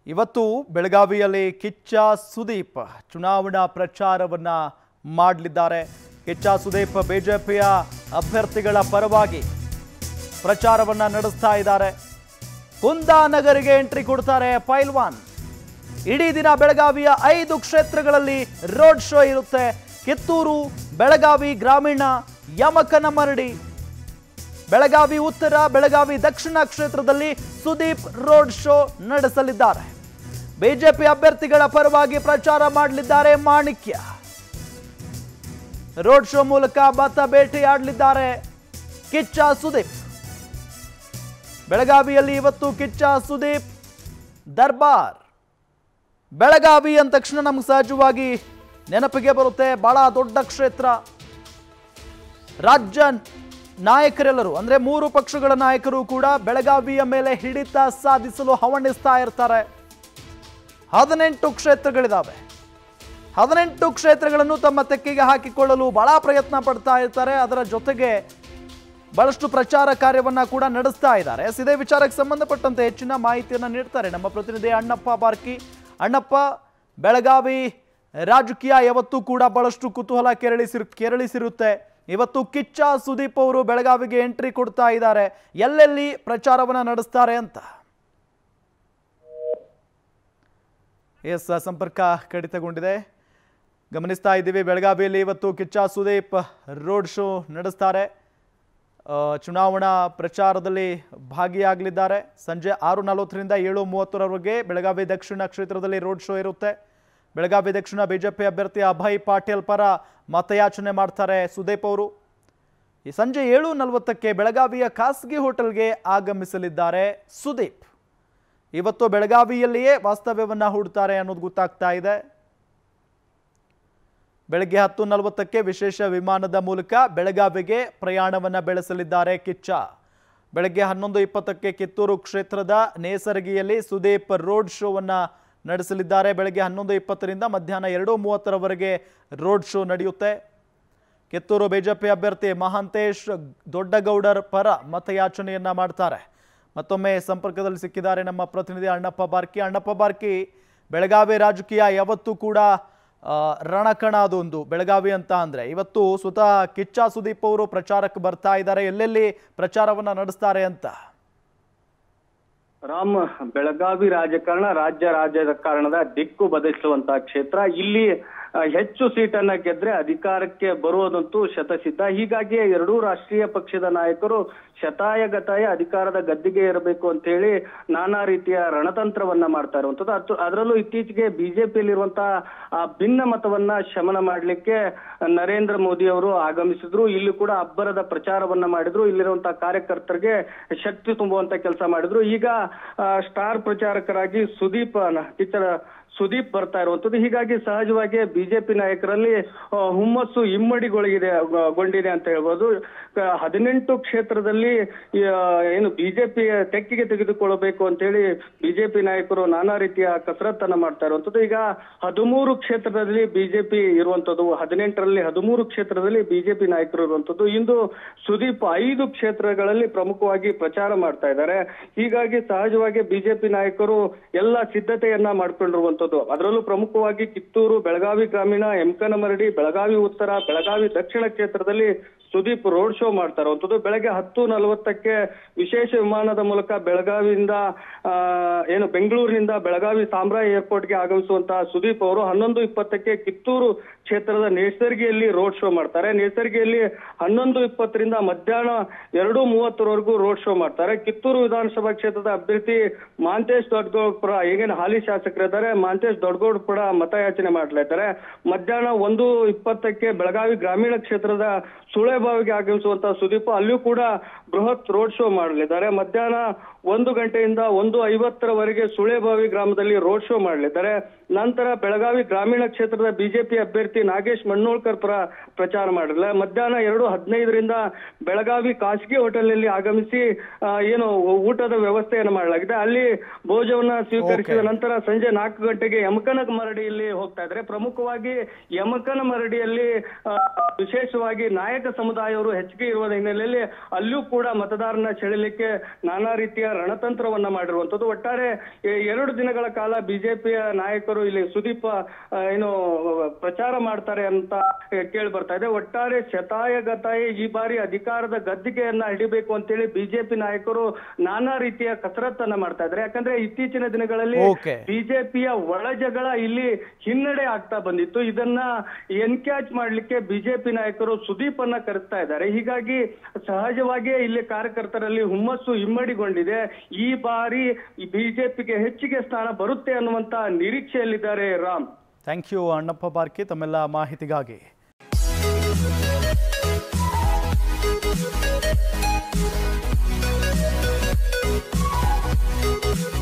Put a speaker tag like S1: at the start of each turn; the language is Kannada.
S1: ಇವತ್ತು ಬೆಳಗಾವಿಯಲ್ಲಿ ಕಿಚ್ಚ ಸುದೀಪ್ ಚುನಾವಣಾ ಪ್ರಚಾರವನ್ನ ಮಾಡಲಿದ್ದಾರೆ ಕಿಚ್ಚ ಸುದೀಪ್ ಬಿಜೆಪಿಯ ಅಭ್ಯರ್ಥಿಗಳ ಪರವಾಗಿ ಪ್ರಚಾರವನ್ನ ನಡೆಸ್ತಾ ಇದ್ದಾರೆ ಕುಂದಾನಗರಿಗೆ ಎಂಟ್ರಿ ಕೊಡ್ತಾರೆ ಪೈಲ್ವಾನ್ ಇಡೀ ದಿನ ಬೆಳಗಾವಿಯ ಐದು ಕ್ಷೇತ್ರಗಳಲ್ಲಿ ರೋಡ್ ಶೋ ಇರುತ್ತೆ ಕಿತ್ತೂರು ಬೆಳಗಾವಿ ಗ್ರಾಮೀಣ ಯಮಕನಮರಡಿ ಬೆಳಗಾವಿ ಉತ್ತರ ಬೆಳಗಾವಿ ದಕ್ಷಿಣ ಕ್ಷೇತ್ರದಲ್ಲಿ ಸುದೀಪ್ ರೋಡ್ ಶೋ ನಡೆಸಲಿದ್ದಾರೆ ಬಿಜೆಪಿ ಅಭ್ಯರ್ಥಿಗಳ ಪರವಾಗಿ ಪ್ರಚಾರ ಮಾಡಲಿದ್ದಾರೆ ಮಾಣಿಕ್ಯ ರೋಡ್ ಶೋ ಮೂಲಕ ಮತ ಭೇಟಿಯಾಡಲಿದ್ದಾರೆ ಕಿಚ್ಚ ಸುದೀಪ್ ಬೆಳಗಾವಿಯಲ್ಲಿ ಇವತ್ತು ಕಿಚ್ಚ ಸುದೀಪ್ ದರ್ಬಾರ್ ಬೆಳಗಾವಿ ಅಂದ ತಕ್ಷಣ ನಮ್ಗೆ ಸಹಜವಾಗಿ ನೆನಪಿಗೆ ಬರುತ್ತೆ ಬಹಳ ದೊಡ್ಡ ಕ್ಷೇತ್ರ ರಾಜ್ಯ ನಾಯಕರೆಲ್ಲರೂ ಅಂದ್ರೆ ಮೂರು ಪಕ್ಷಗಳ ನಾಯಕರು ಕೂಡ ಬೆಳಗಾವಿಯ ಮೇಲೆ ಹಿಡಿತ ಸಾಧಿಸಲು ಹವಣಿಸ್ತಾ ಇರ್ತಾರೆ ಹದಿನೆಂಟು ಕ್ಷೇತ್ರಗಳಿದಾವೆ ಹದಿನೆಂಟು ಕ್ಷೇತ್ರಗಳನ್ನು ತಮ್ಮ ತೆಕ್ಕೆಗೆ ಹಾಕಿಕೊಳ್ಳಲು ಬಹಳ ಪ್ರಯತ್ನ ಪಡ್ತಾ ಇರ್ತಾರೆ ಅದರ ಜೊತೆಗೆ ಬಹಳಷ್ಟು ಪ್ರಚಾರ ಕಾರ್ಯವನ್ನ ಕೂಡ ನಡೆಸ್ತಾ ಇದ್ದಾರೆ ಎಸ್, ಇದೇ ವಿಚಾರಕ್ಕೆ ಸಂಬಂಧಪಟ್ಟಂತೆ ಹೆಚ್ಚಿನ ಮಾಹಿತಿಯನ್ನು ನೀಡ್ತಾರೆ ನಮ್ಮ ಪ್ರತಿನಿಧಿ ಅಣ್ಣಪ್ಪ ಬಾರ್ಕಿ ಅಣ್ಣಪ್ಪ ಬೆಳಗಾವಿ ರಾಜಕೀಯ ಯಾವತ್ತೂ ಕೂಡ ಬಹಳಷ್ಟು ಕುತೂಹಲ ಕೆರಳಿಸಿರು ಕೆರಳಿಸಿರುತ್ತೆ ಇವತ್ತು ಕಿಚ್ಚ ಸುದೀಪ್ ಅವರು ಬೆಳಗಾವಿಗೆ ಎಂಟ್ರಿ ಕೊಡ್ತಾ ಇದ್ದಾರೆ ಎಲ್ಲೆಲ್ಲಿ ಪ್ರಚಾರವನ್ನ ನಡೆಸ್ತಾರೆ ಅಂತ ಎಸ್ ಸಂಪರ್ಕ ಕಡಿತಗೊಂಡಿದೆ ಗಮನಿಸ್ತಾ ಇದ್ದೀವಿ ಬೆಳಗಾವಿಯಲ್ಲಿ ಇವತ್ತು ಕಿಚ್ಚ ಸುದೀಪ್ ರೋಡ್ ಶೋ ನಡೆಸ್ತಾರೆ ಆ, ಚುನಾವಣಾ ಪ್ರಚಾರದಲ್ಲಿ ಭಾಗಿಯಾಗಲಿದ್ದಾರೆ ಸಂಜೆ ಆರು ನಲವತ್ತರಿಂದ ಏಳು ಮೂವತ್ತರವರೆಗೆ ಬೆಳಗಾವಿ ದಕ್ಷಿಣ ಕ್ಷೇತ್ರದಲ್ಲಿ ರೋಡ್ ಶೋ ಇರುತ್ತೆ ಬೆಳಗಾವಿ ದಕ್ಷಿಣ ಬಿಜೆಪಿ ಅಭ್ಯರ್ಥಿ ಅಭಯ್ ಪಾಟೀಲ್ ಪರ ಮತಯಾಚನೆ ಮಾಡ್ತಾರೆ ಸುದೀಪ್ ಅವರು ಈ ಸಂಜೆ ಏಳು ನಲವತ್ತಕ್ಕೆ ಬೆಳಗಾವಿಯ ಖಾಸಗಿ ಹೋಟೆಲ್ಗೆ ಆಗಮಿಸಲಿದ್ದಾರೆ ಸುದೀಪ್ ಇವತ್ತು ಬೆಳಗಾವಿಯಲ್ಲಿಯೇ ವಾಸ್ತವ್ಯವನ್ನ ಹೂಡ್ತಾರೆ ಅನ್ನೋದು ಗೊತ್ತಾಗ್ತಾ ಇದೆ ಬೆಳಗ್ಗೆ ಹತ್ತು ನಲವತ್ತಕ್ಕೆ ವಿಶೇಷ ವಿಮಾನದ ಮೂಲಕ ಬೆಳಗಾವಿಗೆ ಪ್ರಯಾಣವನ್ನ ಬೆಳೆಸಲಿದ್ದಾರೆ ಕಿಚ್ಚ ಬೆಳಗ್ಗೆ ಹನ್ನೊಂದು ಇಪ್ಪತ್ತಕ್ಕೆ ಕಿತ್ತೂರು ಕ್ಷೇತ್ರದ ನೇಸರಗಿಯಲ್ಲಿ ಸುದೀಪ್ ರೋಡ್ ಶೋವನ್ನ ನಡೆಸಲಿದ್ದಾರೆ ಬೆಳಗ್ಗೆ ಹನ್ನೊಂದು ಇಪ್ಪತ್ತರಿಂದ ಮಧ್ಯಾಹ್ನ ಎರಡು ಮೂವತ್ತರವರೆಗೆ ರೋಡ್ ಶೋ ನಡೆಯುತ್ತೆ ಕಿತ್ತೂರು ಬಿಜೆಪಿ ಅಭ್ಯರ್ಥಿ ಮಹಾಂತೇಶ್ ದೊಡ್ಡಗೌಡರ್ ಪರ ಮತಯಾಚನೆಯನ್ನ ಮಾಡ್ತಾರೆ ಮತ್ತೊಮ್ಮೆ ಸಂಪರ್ಕದಲ್ಲಿ ಸಿಕ್ಕಿದ್ದಾರೆ ನಮ್ಮ ಪ್ರತಿನಿಧಿ ಅಣ್ಣಪ್ಪ ಬಾರ್ಕಿ ಅಣ್ಣಪ್ಪ ಬಾರ್ಕಿ ಬೆಳಗಾವಿ ರಾಜಕೀಯ ಯಾವತ್ತೂ ಕೂಡ ಆ, ರಣಕಣ ಅದೊಂದು ಬೆಳಗಾವಿ ಅಂತ ಅಂದ್ರೆ ಇವತ್ತು ಸ್ವತಃ ಕಿಚ್ಚ ಸುದೀಪ್ ಅವರು ಪ್ರಚಾರಕ್ಕೆ ಬರ್ತಾ ಇದ್ದಾರೆ ಎಲ್ಲೆಲ್ಲಿ ಪ್ರಚಾರವನ್ನ ನಡೆಸ್ತಾರೆ ಅಂತ
S2: ರಾಮ್ ಬೆಳಗಾವಿ ರಾಜಕಾರಣ ರಾಜ್ಯ ರಾಜಕಾರಣದ ದಿಕ್ಕು ಬದಲಿಸುವಂತಹ ಕ್ಷೇತ್ರ ಇಲ್ಲಿ ಆ, ಹೆಚ್ಚು ಸೀಟನ್ನ ಗೆದ್ರೆ ಅಧಿಕಾರಕ್ಕೆ ಬರುವುದಂತೂ ಶತಸಿದ್ಧ ಹೀಗಾಗಿ ಎರಡೂ ರಾಷ್ಟ್ರೀಯ ಪಕ್ಷದ ನಾಯಕರು ಶತಾಯ ಗತಾಯ ಅಧಿಕಾರದ ಗದ್ದಿಗೆ ಇರಬೇಕು ಅಂತ ಹೇಳಿ ನಾನಾ ರೀತಿಯ ರಣತಂತ್ರವನ್ನ ಮಾಡ್ತಾ ಇರುವಂತದ್ದು ಅತ್ತು ಅದರಲ್ಲೂ ಇತ್ತೀಚೆಗೆ ಬಿಜೆಪಿಯಲ್ಲಿರುವಂತಹ ಆ ಭಿನ್ನ ಮತವನ್ನ ಶಮನ ಮಾಡ್ಲಿಕ್ಕೆ ನರೇಂದ್ರ ಮೋದಿ ಅವರು ಆಗಮಿಸಿದ್ರು ಇಲ್ಲಿ ಕೂಡ ಅಬ್ಬರದ ಪ್ರಚಾರವನ್ನ ಮಾಡಿದ್ರು ಇಲ್ಲಿರುವಂತಹ ಕಾರ್ಯಕರ್ತರಿಗೆ ಶಕ್ತಿ ತುಂಬುವಂತ ಕೆಲಸ ಮಾಡಿದ್ರು ಈಗ ಆ, ಸ್ಟಾರ್ ಪ್ರಚಾರಕರಾಗಿ ಸುದೀಪ್ ನ- ಕಿಚ್ಚರ ಸುದೀಪ್ ಬರ್ತಾ ಇರುವಂತದ್ದು ಹೀಗಾಗಿ ಸಹಜವಾಗಿ ಬಿಜೆಪಿ ನಾಯಕರಲ್ಲಿ ಆ, ಹುಮ್ಮಸ್ಸು ಇಮ್ಮಡಿಗೊಳಗಿದೆ ಗ- ಗೊಂಡಿದೆ ಅಂತ ಹೇಳ್ಬೋದು ಕ- ಹದಿನೆಂಟು ಕ್ಷೇತ್ರದಲ್ಲಿ ಈ, ಆ, ಏನು ಬಿಜೆಪಿ ತೆಕ್ಕಿಗೆ ತೆಗೆದುಕೊಳ್ಳಬೇಕು ಅಂತ ಹೇಳಿ ಬಿಜೆಪಿ ನಾಯಕರು ನಾನಾ ರೀತಿಯ ಕಸರತ್ತನ್ನ ಮಾಡ್ತಾ ಇರುವಂತದ್ದು ಈಗ ಹದಿಮೂರು ಕ್ಷೇತ್ರದಲ್ಲಿ ಬಿಜೆಪಿ ಇರುವಂತದ್ದು ಹದಿನೆಂಟರಲ್ಲಿ ಹದಿಮೂರು ಕ್ಷೇತ್ರದಲ್ಲಿ ಬಿಜೆಪಿ ನಾಯಕರು ಇರುವಂತದ್ದು ಇಂದು ಸುದೀಪ್ ಐದು ಕ್ಷೇತ್ರಗಳಲ್ಲಿ ಪ್ರಮುಖವಾಗಿ ಪ್ರಚಾರ ಮಾಡ್ತಾ ಇದ್ದಾರೆ ಹೀಗಾಗಿ ಸಹಜವಾಗಿ ಬಿಜೆಪಿ ನಾಯಕರು ಎಲ್ಲ ಸಿದ್ಧತೆಯನ್ನ ಮಾಡ್ಕೊಂಡಿರುವಂತದ್ದು ಅದರಲ್ಲೂ ಪ್ರಮುಖವಾಗಿ ಕಿತ್ತೂರು ಬೆಳಗಾವಿ ಗ್ರಾಮೀಣ ಎಮ್ಕನಮರಡಿ ಬೆಳಗಾವಿ ಉತ್ತರ ಬೆಳಗಾವಿ ದಕ್ಷಿಣ ಕ್ಷೇತ್ರದಲ್ಲಿ ಸುದೀಪ್ ರೋಡ್ ಶೋ ಮಾಡ್ತಾ ಇರುವಂತದ್ದು ಬೆಳಗ್ಗೆ ಹತ್ತು ನಲವತ್ತಕ್ಕೆ ವಿಶೇಷ ವಿಮಾನದ ಮೂಲಕ ಬೆಳಗಾವಿಯಿಂದ ಆ, ಏನು ಬೆಂಗಳೂರಿನಿಂದ ಬೆಳಗಾವಿ ಸಾಮ್ರಾ ಏರ್ಪೋರ್ಟ್ಗೆ ಆಗಮಿಸುವಂತಹ ಸುದೀಪ್ ಅವರು ಹನ್ನೊಂದು ಇಪ್ಪತ್ತಕ್ಕೆ ಕಿತ್ತೂರು ಕ್ಷೇತ್ರದ ನೇಸರ್ಗಿಯಲ್ಲಿ ರೋಡ್ ಶೋ ಮಾಡ್ತಾರೆ ನೇಸರ್ಗಿಯಲ್ಲಿ ಹನ್ನೊಂದು ಇಪ್ಪತ್ತರಿಂದ ಮಧ್ಯಾಹ್ನ ಎರಡು ಮೂವತ್ತರವರೆಗೂ ರೋಡ್ ಶೋ ಮಾಡ್ತಾರೆ ಕಿತ್ತೂರು ವಿಧಾನಸಭಾ ಕ್ಷೇತ್ರದ ಅಭ್ಯರ್ಥಿ ಮಾಂತೇಶ್ ದೊಡ್ಡಗೌಡಪುರ ಈಗಿನ ಹಾಲಿ ಶಾಸಕರಿದ್ದಾರೆ ಮಾಂತೇಶ್ ದೊಡ್ಡಗೌಡಪುರ ಮತಯಾಚನೆ ಮಾಡಲಿದ್ದಾರೆ ಮಧ್ಯಾಹ್ನ ಒಂದು ಇಪ್ಪತ್ತಕ್ಕೆ ಬೆಳಗಾವಿ ಗ್ರಾಮೀಣ ಕ್ಷೇತ್ರದ ಸುಳೆಬಾವಿಗೆ ಆಗಮಿಸುವಂತಹ ಸುದೀಪ್ ಅಲ್ಲಿಯೂ ಕೂಡ ಬೃಹತ್ ರೋಡ್ ಶೋ ಮಾಡಲಿದ್ದಾರೆ ಮಧ್ಯಾಹ್ನ ಒಂದು ಗಂಟೆಯಿಂದ ಒಂದು ಐವತ್ತರವರೆಗೆ ಸುಳೆಬಾವಿ ಗ್ರಾಮದಲ್ಲಿ ರೋಡ್ ಶೋ ಮಾಡಲಿದ್ದಾರೆ ನಂತರ ಬೆಳಗಾವಿ ಗ್ರಾಮೀಣ ಕ್ಷೇತ್ರದ ಬಿಜೆಪಿ ಅಭ್ಯರ್ಥಿ ನಾಗೇಶ್ ಮಣ್ಣೋಳ್ಕರ್ ಪರ ಪ್ರಚಾರ ಮಾಡಿರಲಿಲ್ಲ ಮಧ್ಯಾಹ್ನ ಎರಡು ಹದಿನೈದರಿಂದ ಬೆಳಗಾವಿ ಖಾಸಗಿ ಹೋಟೆಲ್ನಲ್ಲಿ ಆಗಮಿಸಿ ಆ, ಏನು ಊಟದ ವ್ಯವಸ್ಥೆಯನ್ನು ಮಾಡಲಾಗಿದೆ ಅಲ್ಲಿ ಭೋಜವನ್ನ ಸ್ವೀಕರಿಸಿದ ನಂತರ ಸಂಜೆ ನಾಲ್ಕು ಗಂಟೆಗೆ ಯಮಕನ ಮರಡಿಯಲ್ಲಿ ಹೋಗ್ತಾ ಇದ್ದಾರೆ ಪ್ರಮುಖವಾಗಿ ಯಮಕನ ಮರಡಿಯಲ್ಲಿ ಆ, ವಿಶೇಷವಾಗಿ ನಾಯಕ ಸಮುದಾಯ ಸಮುದಾಯವರು ಹೆಚ್ಚಿಗೆ ಇರುವ ಹಿನ್ನೆಲೆಯಲ್ಲಿ ಅಲ್ಲೂ ಕೂಡ ಮತದಾರನ ಸೆಳೆಯಲಿಕ್ಕೆ ನಾನಾ ರೀತಿಯ ರಣತಂತ್ರವನ್ನ ಮಾಡಿರುವಂತದ್ದು ಒಟ್ಟಾರೆ ಎ- ಎರಡು ದಿನಗಳ ಕಾಲ ಬಿಜೆಪಿಯ ನಾಯಕರು ಇಲ್ಲಿ ಸುದೀಪ್ ಆ, ಏನು ಪ್ರಚಾರ ಮಾಡ್ತಾರೆ ಅಂತ ಕೇಳಿ ಬರ್ತಾ ಇದೆ ಒಟ್ಟಾರೆ ಶತಾಯ ಗತಾಯ ಈ ಬಾರಿ ಅಧಿಕಾರದ ಗದ್ದಿಗೆಯನ್ನ ಹಿಡಿಬೇಕು ಅಂತೇಳಿ ಬಿಜೆಪಿ ನಾಯಕರು ನಾನಾ ರೀತಿಯ ಕಸರತ್ತನ್ನ ಮಾಡ್ತಾ ಇದ್ದಾರೆ ಯಾಕಂದ್ರೆ ಇತ್ತೀಚಿನ ದಿನಗಳಲ್ಲಿ
S1: Okay.
S2: ಬಿಜೆಪಿಯ ಒಳಜಗಳ ಇಲ್ಲಿ ಹಿನ್ನಡೆ ಆಗ್ತಾ ಬಂದಿತ್ತು ಇದನ್ನ ಎನ್ಕ್ಯಾಚ್ ಮಾಡ್ಲಿಕ್ಕೆ ಬಿಜೆಪಿ ನಾಯಕರು ಸುದೀಪ್ ಅನ್ನ ಕರೆಸ್ತಾ ಇದ್ದಾರೆ ಹೀಗಾಗಿ ಸಹಜವಾಗಿಯೇ ಇಲ್ಲಿ ಕಾರ್ಯಕರ್ತರಲ್ಲಿ ಹುಮ್ಮಸ್ಸು ಇಮ್ಮಡಿಗೊಂಡಿದೆ ಈ ಬಾರಿ ಬಿಜೆಪಿಗೆ ಹೆಚ್ಚಿಗೆ ಸ್ಥಾನ ಬರುತ್ತೆ ಅನ್ನುವಂತ ನಿರೀಕ್ಷೆಯಲ್ಲಿದ್ದಾರೆ ರಾಮ್
S1: ಥ್ಯಾಂಕ್ ಯು ಅಣ್ಣಪ್ಪ ಬಾರ್ಕಿ ತಮ್ಮೆಲ್ಲ ಮಾಹಿತಿಗಾಗಿ
S3: Thank you.